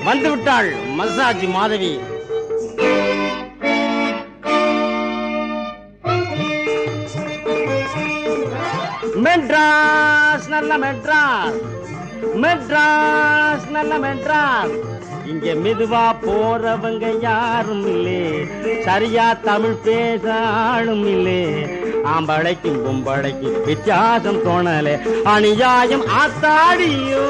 வந்து விட்டாள் மசாஜ் மாதவி மெட்ராஸ் நல்ல மெட்ராஸ் மெட்ராஸ் நல்ல மெட்ராஸ் இங்க மெதுவா போறவங்க யாரும் இல்லே சரியா தமிழ் பேச ஆளும் இல்லே ஆம்பளைக்கும் பொம்பளைக்கும் வித்தியாசம் தோணலே அநியாயம் ஆத்தாடியோ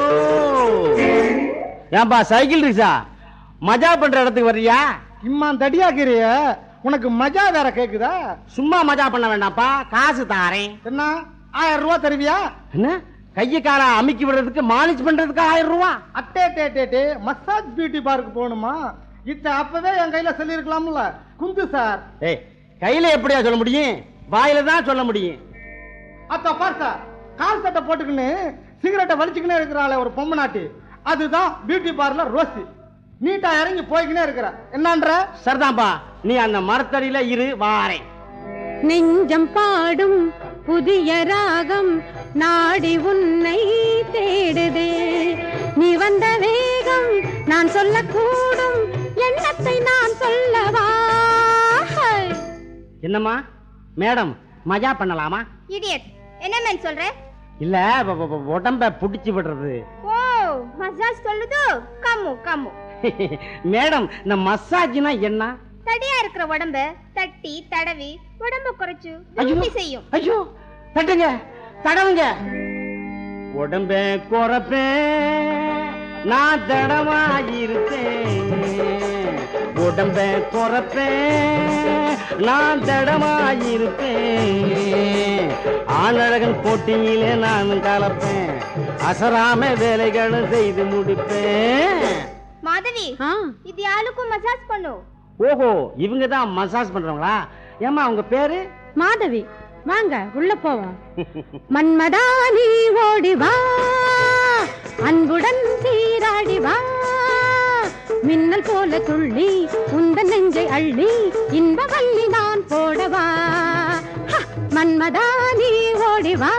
ஏன்பா சைக்கிள் ரிக்ஷா மஜா பண்ற இடத்துக்கு வர்றியா இம்மா தடியாக்கிறிய உனக்கு மஜா வேற கேக்குதா சும்மா மஜா பண்ண வேண்டாம்ப்பா காசு தாரேன் என்ன ஆயிரம் ரூபாய் தருவியா என்ன கைய கால அமுக்கி விடுறதுக்கு மாலிஷ் பண்றதுக்கு ஆயிரம் ரூபா அட்டே டே டே டே மசாஜ் பியூட்டி பார்க்கு போகணுமா இத்த அப்பவே என் கையில சொல்லியிருக்கலாம்ல குந்து சார் ஏய் கையில எப்படியா சொல்ல முடியும் வாயில தான் சொல்ல முடியும் அத்த பார் சார் கால் சட்டை போட்டுக்கின்னு சிகரெட்டை வலிச்சுக்கினே இருக்கிறாளே ஒரு பொம்மை நாட்டி அதுதான் பியூட்டி பார்லர் ரோசி நீட்டா இறங்கி போய்க்கினே இருக்கிற என்னன்ற சரிதான்ப்பா நீ அந்த மரத்தடியில இரு வாரேன் நெஞ்சம் பாடும் புதிய ராகம் நாடி உன்னை தேடுதே நீ வந்த வேகம் நான் சொல்லக்கூடும் எண்ணத்தை நான் சொல்லவா என்னம்மா மேடம் மஜா பண்ணலாமா இடியட் என்ன மேன் சொல்ற இல்ல வ- வ- வ- உடம்ப புடிச்சு விடுறது ஓ மசாஜ் சொல்லுது கம்மு கம்மு மேடம் இந்த மசாஜ்னா என்ன தடியா இருக்கிற உடம்ப தட்டி தடவி உடம்ப குறைச்சு ஐயோ திருப்தி செய்யும் ஐயோ தட்டுங்க தடவுங்க உடம்ப குறைப்பேன் நான் தடமாயிருப்பேன் உடம்ப குறைப்பேன் நான் தடமாயிருப்பேன் ஆணழகன் போட்டியிலே நானும் கலப்பேன் அசராம வேலைகளும் செய்து முடிப்பேன் மாதவி ஆ, இது யாருக்கும் மசாஜ் பண்ணு ஓஹோ இவங்க தான் மசாஜ் பண்றவங்களா ஏமா அவங்க பேரு மாதவி வாங்க உள்ள போவோம் மன்மதா நீ ஓடி வா அன்புடன் சீராடி வா மின்னல் போல துள்ளி உந்த நெஞ்சை அள்ளி இன்ப வள்ளி நான் போடவா ஹ! மன்மதா நீ ஓடி வா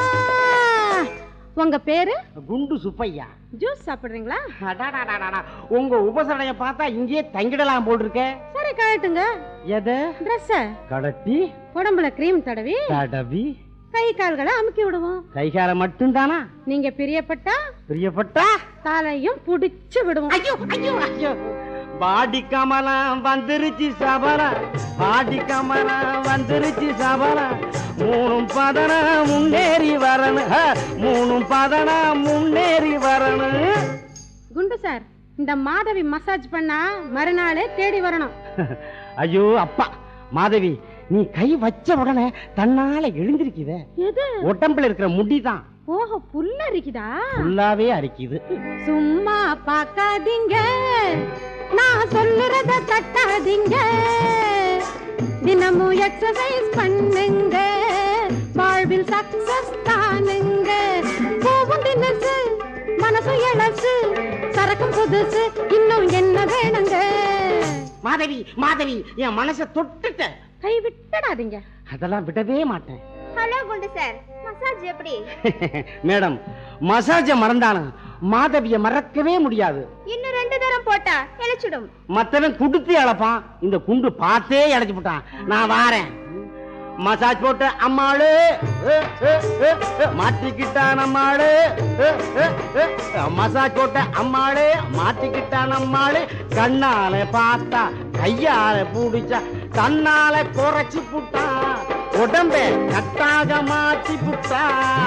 உங்க பேரு குண்டு சுப்பையா ஜூஸ் சாப்பிடுறீங்களா அடாடாடாடாடா. உங்க உபசரணைய பார்த்தா இங்கேயே தங்கிடலாம் போல் இருக்க சரி கழட்டுங்க எத ட்ரெஸ்ஸ கடத்தி உடம்புல கிரீம் தடவி தடவி கை கால்களை அமுக்கி விடுவோம் கைகால மட்டும்தானா நீங்க பிரியப்பட்டா பிரியப்பட்டா தலையும் புடிச்சு விடுவோம் ஐயோ ஐயோ ஐயோ பாடி கமலம் வந்துருச்சு சபலா பாடி கமலம் வந்துருச்சு சபலா மூணும் பதனா முன்னேறி வரணும் ஹ, மூணும் பதனா முன்னேறி வரணும் குண்டு சார் இந்த மாதவி மசாஜ் பண்ணா மறுநாளே தேடி வரணும் ஐயோ அப்பா மாதவி நீ கை வச்ச உடனே தன்னால எழுந்திருக்குதே எது உடம்புல இருக்கிற முடிதான் ஓஹோ புல்ல இருக்குதா ஃபுல்லாவே அரிக்குது சும்மா பார்க்காதீங்க நான் சொல்லுறத தட்டாதீங்க தினமும் எக்ஸசைஸ் பண்ணுங்க வாழ்வில் சக்சஸ் தானுங்க பூவும் தினசு மனசு எழசு சரக்கும் புதுசு இன்னும் என்ன வேணுங்க மாதவி மாதவி என் மனசை தொட்டுட்ட கை விட்டுடாதீங்க அதெல்லாம் விடவே மாட்டேன் ஹலோ குண்டு சார் மசாஜ் எப்படி மேடம் மசாஜ மறந்தாலும் மாதவிய மறக்கவே முடியாது இன்னும் ரெண்டு தரம் போட்டா இழைச்சிடும் மத்தவன் குடுத்து இழப்பான் இந்த குண்டு பார்த்தே இழைச்சு போட்டான் நான் வாரேன் மசாஜ் போட்ட அம்மாளு ஏ, ஏ, ஏ, ஏ, மாட்டிக்கிட்டான் அம்மாளு ஏ, ஏ, ஏ, மசாஜ் போட்ட அம்மாளு மாட்டிக்கிட்டான் அம்மாளு கண்ணால பார்த்தா கையால பூடிச்சா தன்னால குறைச்சு புட்டான் உடம்ப கட்டாக மாத்தி புட்டா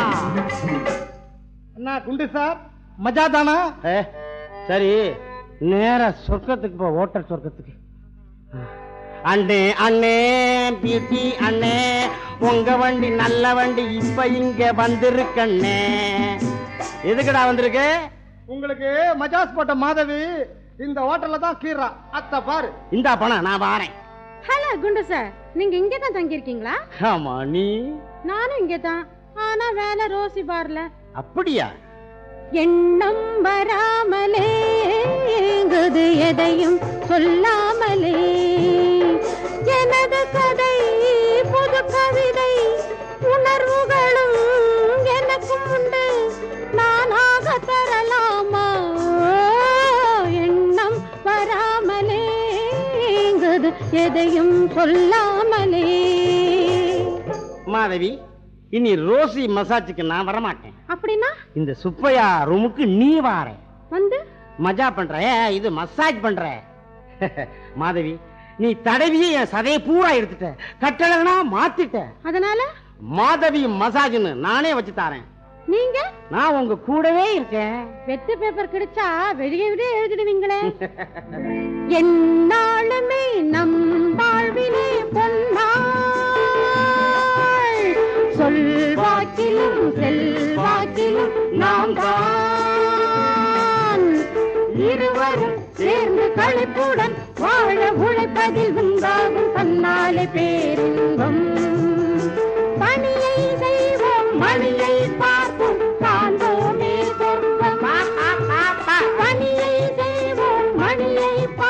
என்ன குண்டு சார் மஜா தானா ஏ, சரி நேரா சொர்க்கத்துக்கு போ ஓட்டல் சொர்க்கத்துக்கு அண்ணே அண்ணே பியூட்டி அண்ணே உங்க வண்டி நல்ல வண்டி இப்ப இங்க வந்திருக்கண்ணே எதுக்குடா வந்திருக்கு உங்களுக்கு மஜாஸ் போட்ட மாதவி இந்த ஹோட்டல்ல தான் கீறா அத்த பாரு இந்தா பணம் நான் வாரேன் ஹலோ குண்டு சார் நீங்க இங்கே தான் தங்கியிருக்கீங்களா ஆமா நீ நானும் இங்கே தான் ஆனா வேலை ரோசி பார்ல அப்படியா எண்ணம் வராமலே ஏங்குது எதையும் சொல்லாமலே எனது கதை புது கவிதை உணர்வுகளும் எனக்கும் உண்டு நானாக தரலாமா எண்ணம் எதையும் சொல்லாமலே மாதவி இனி ரோசி மசாஜுக்கு நான் வரமாட்டேன் அப்படின்னா இந்த சுப்பையா ரூமுக்கு நீ வார வந்து மஜா பண்ற ஏ, இது மசாஜ் பண்ற மாதவி நீ தடவியே என் சதையை பூரா எடுத்துட்ட கட்டளனா மாத்திட்ட அதனால மாதவி மசாஜ்னு நானே வச்சு தாரேன் நீங்க நான் உங்க கூடவே இருக்கேன் வெத்து பேப்பர் கிடைச்சா வெளியே விட எழுதிடுவீங்களே என்னாலுமே நம் வாழ்விலே பொன்னாள் சொல்வாக்கிலும் செல்வாக்கிலும் நாம் தான் இருவரும் சேர்ந்து கழிப்புடன் வாழ உழைப்பதில் உண்டாகும் தன்னாலே பேரின்பம் பணியை செய்வோம் மணியை பார்ப்போம் காண்போமே சொர்க்கம் பணியை செய்வோம் மணியை பார்ப்போம்